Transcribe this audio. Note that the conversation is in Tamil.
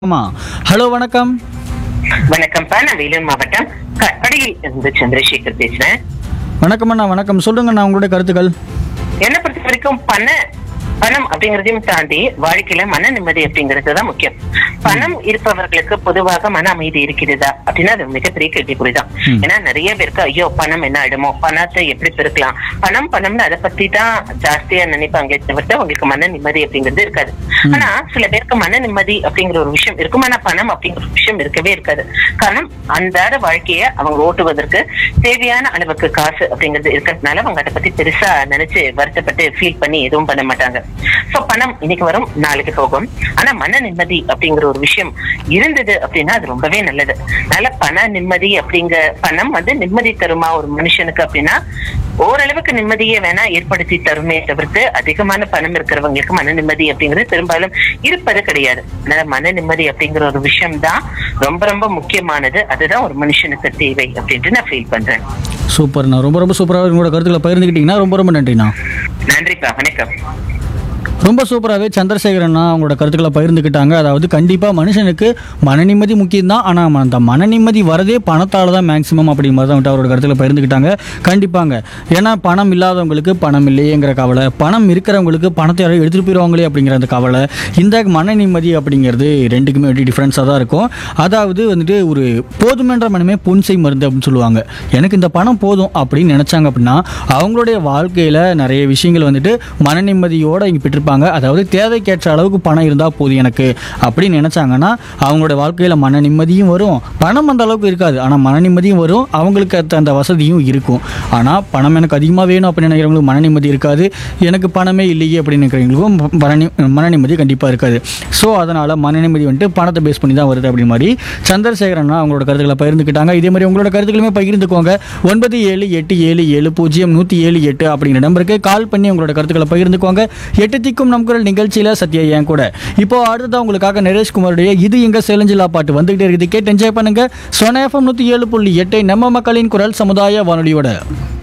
ஆமா ஹலோ வணக்கம் வணக்கம்ப்பா நான் வேலூர் மாவட்டம் கற்படியில் இருந்து சந்திரசேகர் பேசுறேன் வணக்கம் அண்ணா வணக்கம் சொல்லுங்க அண்ணா உங்களுடைய கருத்துக்கள் என்ன பொறுத்த வரைக்கும் பண பணம் அப்படிங்கறதையும் தாண்டி வாழ்க்கையில மன நிம்மதி அப்படிங்கிறது தான் முக்கியம் பணம் இருப்பவர்களுக்கு பொதுவாக மன அமைதி இருக்கிறதா அப்படின்னா அது மிகப்பெரிய கேள்விக்குறிதான் ம். ஏன்னா நிறைய பேருக்கு ஐயோ பணம் என்ன ஆயிடுமோ பணத்தை எப்படி பெருக்கலாம் பணம் பணம்னு அதை பத்தி தான் ஜாஸ்தியா நினைப்பாங்களே தவிர்த்து அவங்களுக்கு மன நிம்மதி அப்படிங்கிறது இருக்காது ம். ஆனா சில பேருக்கு மன நிம்மதி அப்படிங்கிற ஒரு விஷயம் இருக்கும் ஆனா பணம் அப்படிங்கிற ஒரு விஷயம் இருக்கவே இருக்காது காரணம் அன்றாட வாழ்க்கைய அவங்க ஓட்டுவதற்கு தேவையான அளவுக்கு காசு அப்படிங்கிறது இருக்கிறதுனால அவங்க அதை பத்தி பெருசா நினைச்சு வருத்தப்பட்டு ஃபீல் பண்ணி எதுவும் பண்ண மாட்டாங்க சோ பணம் இன்னைக்கு வரும் நாளைக்கு போகும் ஆனா மன நிம்மதி அப்படிங்கிற ஒரு விஷயம் இருந்தது அப்படின்னா அது ரொம்பவே நல்லது அதனால பண நிம்மதி அப்படிங்க பணம் வந்து நிம்மதி தருமா ஒரு மனுஷனுக்கு அப்படின்னா ஓரளவுக்கு நிம்மதியை வேணா ஏற்படுத்தி தருமே தவிர்த்து அதிகமான பணம் இருக்கிறவங்களுக்கு மன நிம்மதி அப்படிங்கிறது பெரும்பாலும் இருப்பது கிடையாது அதனால மன நிம்மதி அப்படிங்கிற ஒரு விஷயம் தான் ரொம்ப ரொம்ப முக்கியமானது அதுதான் ஒரு மனுஷனுக்கு தேவை அப்படின்ட்டு நான் ஃபீல் பண்றேன் சூப்பர்ண்ணா ரொம்ப ரொம்ப சூப்பராக உங்களோட கருத்துக்களை பகிர்ந்துக்கிட்டீங்கன்னா ரொம்ப ரொம்ப நன்றிண்ணா நன்றிப்பா வணக்கம் ரொம்ப சூப்பராகவே சந்திரசேகரண்ணா அவங்களோட கருத்துக்களை பகிர்ந்துக்கிட்டாங்க அதாவது கண்டிப்பாக மனுஷனுக்கு மன நிம்மதி முக்கியம்தான் ஆனால் அந்த மன நிம்மதி வரதே பணத்தால் தான் மேக்ஸிமம் அப்படிங்கிற மாதிரி தான் வந்துட்டு அவரோட கருத்துக்களை பகிர்ந்துக்கிட்டாங்க கண்டிப்பாங்க ஏன்னா பணம் இல்லாதவங்களுக்கு பணம் இல்லையேங்கிற கவலை பணம் இருக்கிறவங்களுக்கு பணத்தை யாரும் எடுத்துகிட்டு போயிடுவாங்களே அப்படிங்கிற அந்த கவலை இந்த மன நிம்மதி அப்படிங்கிறது ரெண்டுக்குமே வந்து டிஃப்ரென்ஸாக தான் இருக்கும் அதாவது வந்துட்டு ஒரு போதுமென்ற மனமே புன்சை மருந்து அப்படின்னு சொல்லுவாங்க எனக்கு இந்த பணம் போதும் அப்படின்னு நினச்சாங்க அப்படின்னா அவங்களுடைய வாழ்க்கையில் நிறைய விஷயங்கள் வந்துட்டு மன நிம்மதியோடு இங்கே பெற்றிருப்பாங்க அதாவது தேவைக்கேற்ற அளவுக்கு பணம் இருந்தால் போதும் எனக்கு அப்படின்னு நினச்சாங்கன்னா அவங்களோட வாழ்க்கையில் மன நிம்மதியும் வரும் பணம் அந்த அளவுக்கு இருக்காது ஆனால் மன நிம்மதியும் வரும் அவங்களுக்கு அந்த- அந்த வசதியும் இருக்கும் ஆனால் பணம் எனக்கு அதிகமாக வேணும் அப்படின்னு நினைக்கிறவங்களுக்கு மன நிம்மதி இருக்காது எனக்கு பணமே இல்லையே அப்படின்னு நினைக்கிறவங்களுக்கும் மன நி- மன நிம்மதி கண்டிப்பாக இருக்காது ஸோ அதனால் மன நிம்மதி வந்துட்டு பணத்தை பேஸ் பண்ணி தான் வருது அப்படி மாதிரி சந்திரசேகரன் அவங்களோட கருத்துக்களை பகிர்ந்துக்கிட்டாங்க இதே மாதிரி உங்களோட கருத்துக்களுமே பகிர்ந்துக்கோங்க ஒன்பது ஏழு எட்டு ஏழு ஏழு பூஜ்ஜியம் நூற்றி ஏழு எட்டு அப்படிங்கிற நம்பருக்கு கால் பண்ணி உங்களோட கருத்துக்களை பகிர்ந்துக்கோங்க எட்டு திக்கும் நம் குரல் நிகழ்ச்சியில் சத்யா என் கூட இப்போ அடுத்ததான் உங்களுக்காக நரேஷ்குமாருடைய இது எங்க சேலஞ்சிலா பாட்டு வந்துகிட்டே இருக்குது கேட்டு என்ஜாய் பண்ணுங்க சொன எஃப்எம் நூற்றி ஏழு புள்ளி எட்டு நம்ம மக்களின் குரல் சமுதாய வானொலியோட